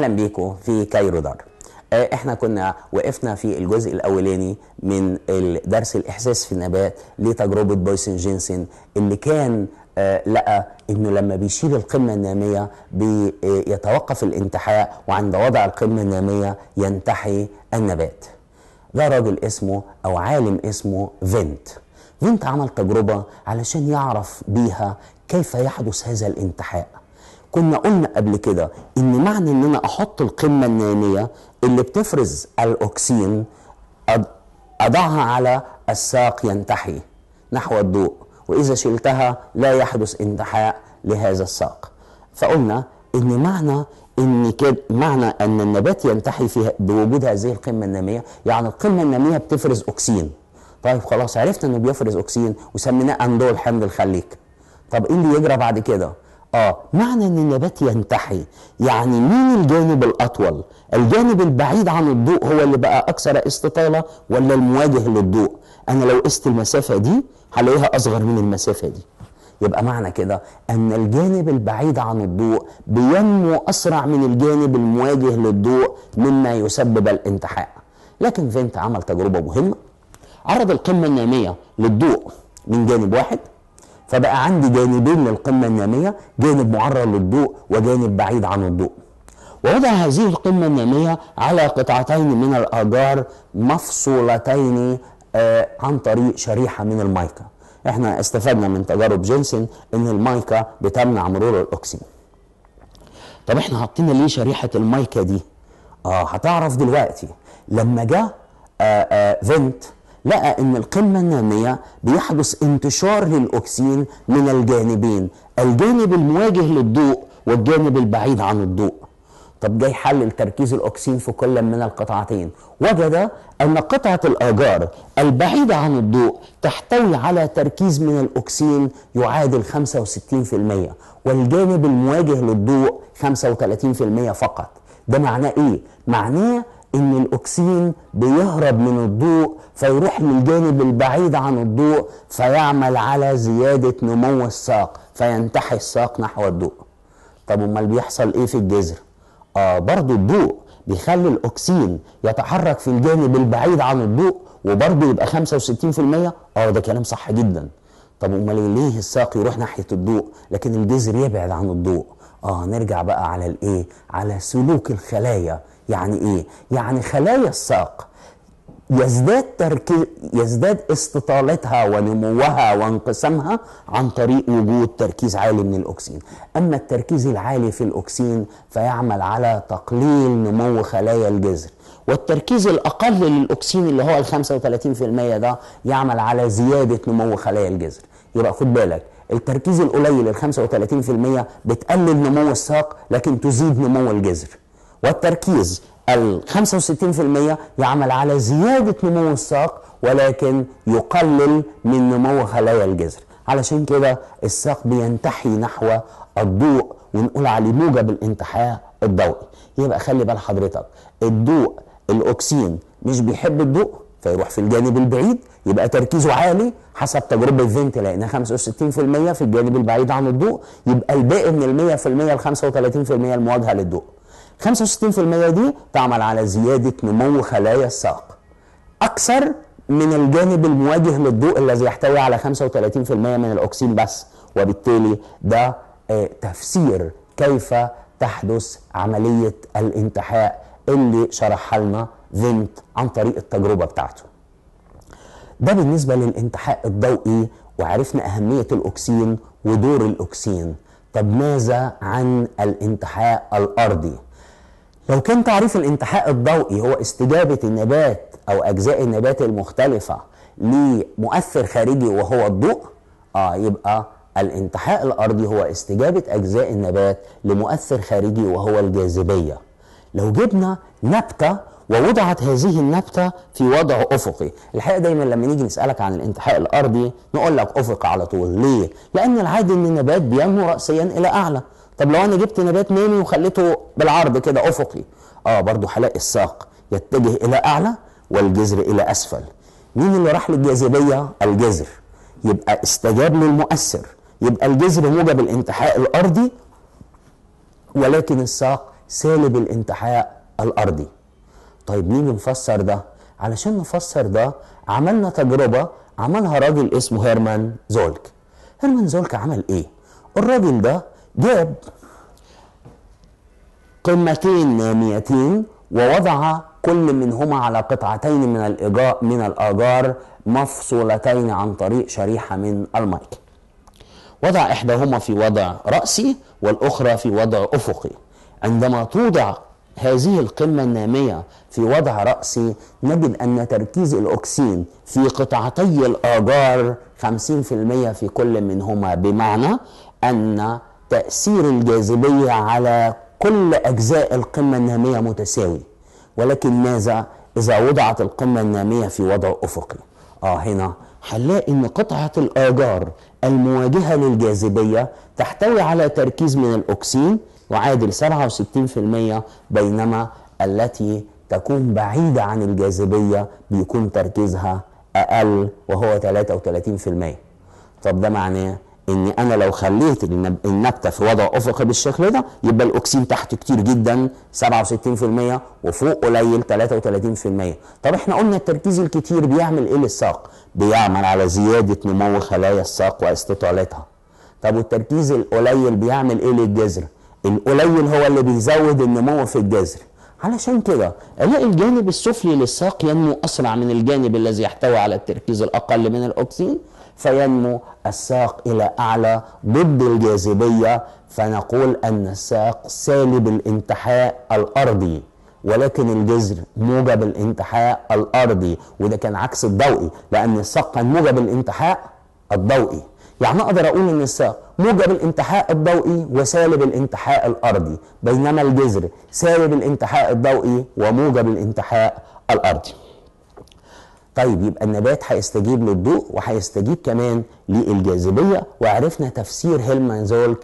اهلا بيكم في كايرو دار آه، احنا كنا وقفنا في الجزء الاولاني من درس الاحساس في النبات لتجربه بويسن جينسن اللي كان آه، لقى انه لما بيشيل القمه الناميه بيتوقف الانتحاء وعند وضع القمه الناميه ينتحي النبات ده راجل اسمه او عالم اسمه فينت فينت عمل تجربه علشان يعرف بيها كيف يحدث هذا الانتحاء كنا قلنا قبل كده ان معنى ان انا احط القمه الناميه اللي بتفرز الاكسين أض- اضعها على الساق ينتحي نحو الضوء واذا شلتها لا يحدث انتحاء لهذا الساق فقلنا ان معنى ان كده معنى ان النبات ينتحي في بوجود هذه القمه الناميه يعني القمه الناميه بتفرز اكسين طيب خلاص عرفنا انه بيفرز اكسين وسميناه اندول حمض الخليك طب ايه اللي يجرى بعد كده اه معنى ان النبات ينتحي يعني مين الجانب الاطول الجانب البعيد عن الضوء هو اللي بقى اكثر استطاله ولا المواجه للضوء انا لو قست المسافه دي هلاقيها اصغر من المسافه دي يبقى معنى كده ان الجانب البعيد عن الضوء بينمو اسرع من الجانب المواجه للضوء مما يسبب الانتحاء لكن فينت عمل تجربه مهمه عرض القمه الناميه للضوء من جانب واحد فبقى عندي جانبين للقمة النامية جانب معرض للضوء وجانب بعيد عن الضوء ووضع هذه القمة النامية على قطعتين من الآجار مفصولتين آه عن طريق شريحة من المايكا احنا استفدنا من تجارب جينسن ان المايكا بتمنع مرور الاكسجين طب احنا حطينا ليه شريحة المايكا دي اه هتعرف دلوقتي لما جه آه آه فينت لقى ان القمه الناميه بيحدث انتشار للاكسين من الجانبين الجانب المواجه للضوء والجانب البعيد عن الضوء طب جاي يحلل تركيز الاكسين في كل من القطعتين وجد ان قطعه الاجار البعيده عن الضوء تحتوي على تركيز من الاكسين يعادل 65% والجانب المواجه للضوء 35% فقط ده معناه ايه معناه ان الاكسين بيهرب من الضوء فيروح للجانب البعيد عن الضوء فيعمل على زياده نمو الساق فينتحي الساق نحو الضوء طب امال بيحصل ايه في الجذر اه برضو الضوء بيخلي الاكسين يتحرك في الجانب البعيد عن الضوء وبرضه يبقى 65% اه ده كلام صح جدا طب امال ليه الساق يروح ناحيه الضوء لكن الجذر يبعد عن الضوء اه نرجع بقى على الايه على سلوك الخلايا يعني ايه يعني خلايا الساق يزداد تركيز يزداد استطالتها ونموها وانقسامها عن طريق وجود تركيز عالي من الاكسين اما التركيز العالي في الاكسين فيعمل على تقليل نمو خلايا الجذر والتركيز الاقل للاكسين اللي هو ال 35% ده يعمل على زياده نمو خلايا الجذر يبقى خد بالك التركيز القليل ال 35% بتقلل نمو الساق لكن تزيد نمو الجذر والتركيز ال 65% يعمل على زيادة نمو الساق ولكن يقلل من نمو خلايا الجذر علشان كده الساق بينتحي نحو الضوء ونقول عليه موجب الانتحاء الضوئي يبقى خلي بال حضرتك الضوء الاكسين مش بيحب الضوء فيروح في الجانب البعيد يبقى تركيزه عالي حسب تجربة فينت لقيناه 65% في الجانب البعيد عن الضوء يبقى الباقي من ال 100% ل 35% المواجهة للضوء 65% دي تعمل على زيادة نمو خلايا الساق أكثر من الجانب المواجه للضوء الذي يحتوي على 35% من الأكسين بس وبالتالي ده آه تفسير كيف تحدث عملية الانتحاء اللي شرحها لنا فينت عن طريق التجربة بتاعته ده بالنسبة للانتحاء الضوئي وعرفنا أهمية الأكسين ودور الأكسين طب ماذا عن الانتحاء الأرضي؟ لو كان تعريف الانتحاء الضوئي هو استجابة النبات أو أجزاء النبات المختلفة لمؤثر خارجي وهو الضوء آه يبقى الانتحاء الأرضي هو استجابة أجزاء النبات لمؤثر خارجي وهو الجاذبية لو جبنا نبتة ووضعت هذه النبتة في وضع أفقي الحقيقة دايما لما نيجي نسألك عن الانتحاء الأرضي نقول لك أفقي على طول ليه؟ لأن العادي أن النبات بينمو رأسيا إلى أعلى طب لو انا جبت نبات نامي وخليته بالعرض كده افقي اه برضو هلاقي الساق يتجه الى اعلى والجذر الى اسفل مين اللي راح للجاذبيه الجذر يبقى استجاب للمؤثر يبقى الجذر موجب الانتحاء الارضي ولكن الساق سالب الانتحاء الارضي طيب نيجي نفسر ده علشان نفسر ده عملنا تجربه عملها راجل اسمه هيرمان زولك هيرمان زولك عمل ايه الراجل ده جاب قمتين ناميتين ووضع كل منهما على قطعتين من الإيجار من الآجار مفصولتين عن طريق شريحة من المايك وضع إحداهما في وضع رأسي والأخرى في وضع أفقي عندما توضع هذه القمة النامية في وضع رأسي نجد أن تركيز الأكسين في قطعتي الآجار 50% في كل منهما بمعنى أن تأثير الجاذبية على كل أجزاء القمة النامية متساوي ولكن ماذا إذا وضعت القمة النامية في وضع أفقي آه هنا هنلاقي إن قطعة الآجار المواجهة للجاذبية تحتوي على تركيز من الأكسين يعادل 67% بينما التي تكون بعيدة عن الجاذبية بيكون تركيزها أقل وهو 33% طب ده معناه ان انا لو خليت النبته في وضع افقي بالشكل ده يبقى الاكسين تحت كتير جدا 67% وفوق قليل 33% طب احنا قلنا التركيز الكتير بيعمل ايه للساق بيعمل على زياده نمو خلايا الساق واستطالتها طب والتركيز القليل بيعمل ايه للجذر القليل هو اللي بيزود النمو في الجذر علشان كده الاقي الجانب السفلي للساق ينمو اسرع من الجانب الذي يحتوي على التركيز الاقل من الاكسين فينمو الساق الى اعلى ضد الجاذبيه فنقول ان الساق سالب الانتحاء الارضي ولكن الجذر موجب الانتحاء الارضي وده كان عكس الضوئي لان الساق كان موجب الانتحاء الضوئي يعني اقدر اقول ان الساق موجب الانتحاء الضوئي وسالب الانتحاء الارضي بينما الجذر سالب الانتحاء الضوئي وموجب الانتحاء الارضي طيب يبقى النبات هيستجيب للضوء وهيستجيب كمان للجاذبيه وعرفنا تفسير هيلمان زولك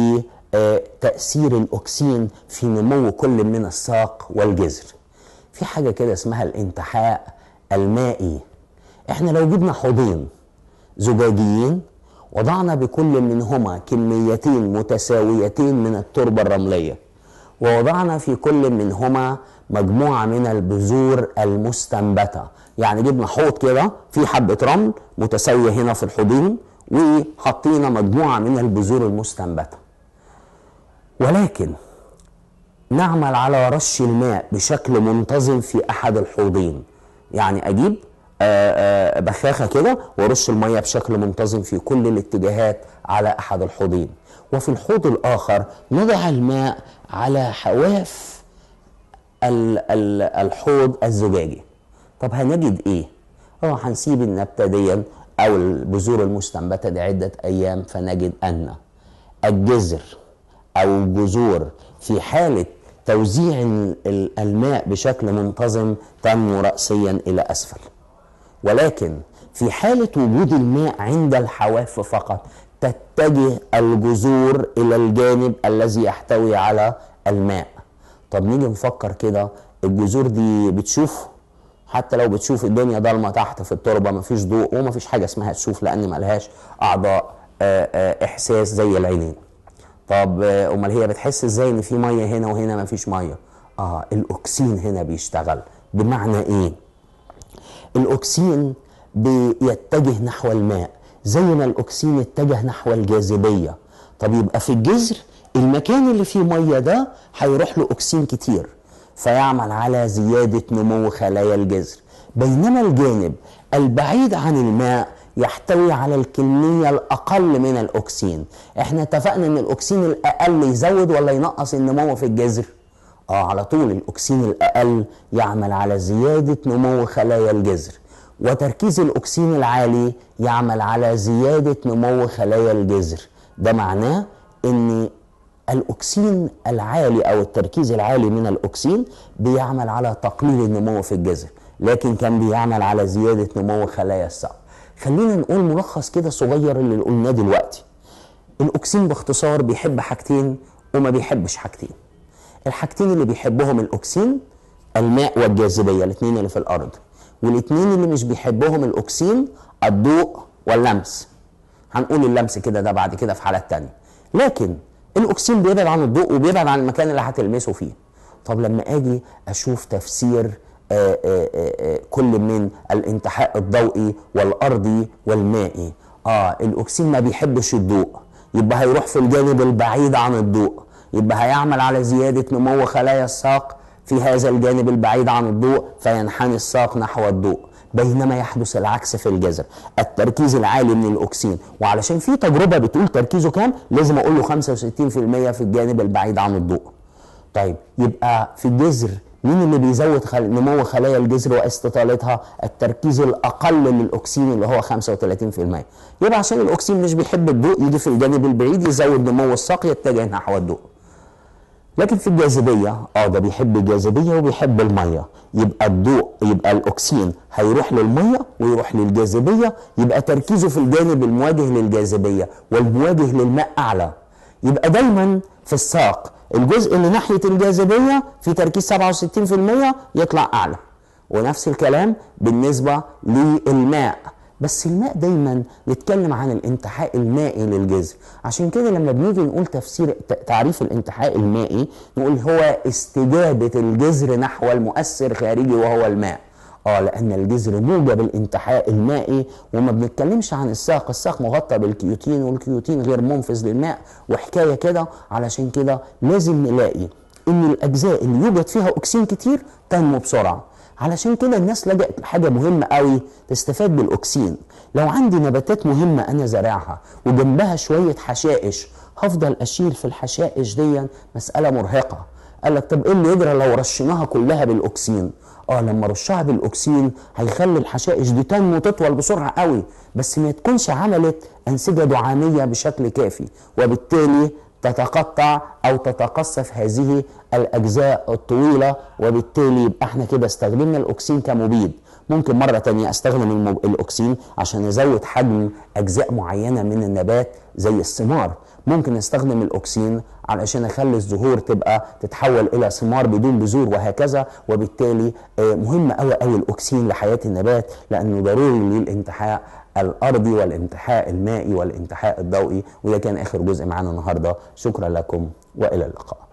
لتاثير الاكسين في نمو كل من الساق والجذر. في حاجه كده اسمها الانتحاء المائي. احنا لو جبنا حوضين زجاجيين وضعنا بكل منهما كميتين متساويتين من التربه الرمليه ووضعنا في كل منهما مجموعه من البذور المستنبته يعني جبنا حوض كده في حبه رمل متساويه هنا في الحوضين وحطينا مجموعه من البذور المستنبته ولكن نعمل على رش الماء بشكل منتظم في احد الحوضين يعني اجيب آآ آآ بخاخه كده ورش الميه بشكل منتظم في كل الاتجاهات على احد الحوضين وفي الحوض الاخر نضع الماء على حواف الحوض الزجاجي طب هنجد ايه اه هنسيب النبته دي او البذور المستنبته دي عده ايام فنجد ان الجذر او الجذور في حاله توزيع الماء بشكل منتظم تنمو راسيا الى اسفل ولكن في حالة وجود الماء عند الحواف فقط تتجه الجذور إلى الجانب الذي يحتوي على الماء طب نيجي نفكر كده الجذور دي بتشوف حتى لو بتشوف الدنيا ضلمة تحت في التربة مفيش ضوء ومفيش حاجة اسمها تشوف لأن ملهاش أعضاء إحساس زي العينين طب أمال هي بتحس إزاي إن في مية هنا وهنا مفيش مية آه الأكسين هنا بيشتغل بمعنى إيه الاكسين بيتجه نحو الماء زي ما الاكسين اتجه نحو الجاذبيه طب يبقى في الجذر المكان اللي فيه ميه ده هيروح له اكسين كتير فيعمل على زياده نمو خلايا الجذر بينما الجانب البعيد عن الماء يحتوي على الكمية الأقل من الأكسين احنا اتفقنا ان الأكسين الأقل يزود ولا ينقص النمو في الجذر اه على طول الاكسين الاقل يعمل على زياده نمو خلايا الجذر وتركيز الاكسين العالي يعمل على زياده نمو خلايا الجذر ده معناه ان الاكسين العالي او التركيز العالي من الاكسين بيعمل على تقليل النمو في الجذر لكن كان بيعمل على زياده نمو خلايا السقف خلينا نقول ملخص كده صغير اللي قلناه دلوقتي الاكسين باختصار بيحب حاجتين وما بيحبش حاجتين الحاجتين اللي بيحبهم الاكسين الماء والجاذبيه الاثنين اللي في الارض والاثنين اللي مش بيحبهم الاكسين الضوء واللمس هنقول اللمس كده ده بعد كده في حالات تانية لكن الاكسين بيبعد عن الضوء وبيبعد عن المكان اللي هتلمسه فيه طب لما اجي اشوف تفسير آآ آآ كل من الانتحاء الضوئي والارضي والمائي اه الاكسين ما بيحبش الضوء يبقى هيروح في الجانب البعيد عن الضوء يبقى هيعمل على زياده نمو خلايا الساق في هذا الجانب البعيد عن الضوء فينحني الساق نحو الضوء بينما يحدث العكس في الجذر التركيز العالي من الاكسين وعلشان في تجربه بتقول تركيزه كام لازم اقول له 65% في الجانب البعيد عن الضوء طيب يبقى في الجذر مين اللي بيزود خل... نمو خلايا الجذر واستطالتها التركيز الاقل للاكسين اللي هو 35% يبقى عشان الاكسين مش بيحب الضوء يجي في الجانب البعيد يزود نمو الساق يتجه نحو الضوء لكن في الجاذبية اه ده بيحب الجاذبية وبيحب المية يبقى الضوء يبقى الأكسين هيروح للمية ويروح للجاذبية يبقى تركيزه في الجانب المواجه للجاذبية والمواجه للماء أعلى يبقى دايما في الساق الجزء اللي ناحية الجاذبية في تركيز 67% يطلع أعلى ونفس الكلام بالنسبة للماء بس الماء دايما نتكلم عن الانتحاء المائي للجذر عشان كده لما بنيجي نقول تفسير تعريف الانتحاء المائي نقول هو استجابة الجذر نحو المؤثر خارجي وهو الماء اه لان الجذر موجب الانتحاء المائي وما بنتكلمش عن الساق الساق مغطى بالكيوتين والكيوتين غير منفذ للماء وحكايه كده علشان كده لازم نلاقي ان الاجزاء اللي يوجد فيها اكسين كتير تنمو بسرعه علشان كده الناس لجأت لحاجة مهمة قوي تستفاد بالأكسين لو عندي نباتات مهمة أنا زارعها وجنبها شوية حشائش هفضل أشيل في الحشائش دي مسألة مرهقة قال لك طب ايه اللي يجرى لو رشيناها كلها بالاكسين اه لما رشها بالاكسين هيخلي الحشائش دي تنمو تطول بسرعه قوي بس ما تكونش عملت انسجه دعاميه بشكل كافي وبالتالي تتقطع او تتقصف هذه الاجزاء الطويله وبالتالي يبقى احنا كده استخدمنا الاكسين كمبيد ممكن مرة تانية استخدم المب... الاكسين عشان ازود حجم اجزاء معينة من النبات زي الثمار ممكن استخدم الاكسين علشان اخلي الزهور تبقى تتحول الى ثمار بدون بذور وهكذا وبالتالي مهم قوي قوي الاكسين لحياة النبات لانه ضروري للانتحاء الارضي والانتحاء المائي والانتحاء الضوئي وده كان اخر جزء معانا النهارده شكرا لكم والى اللقاء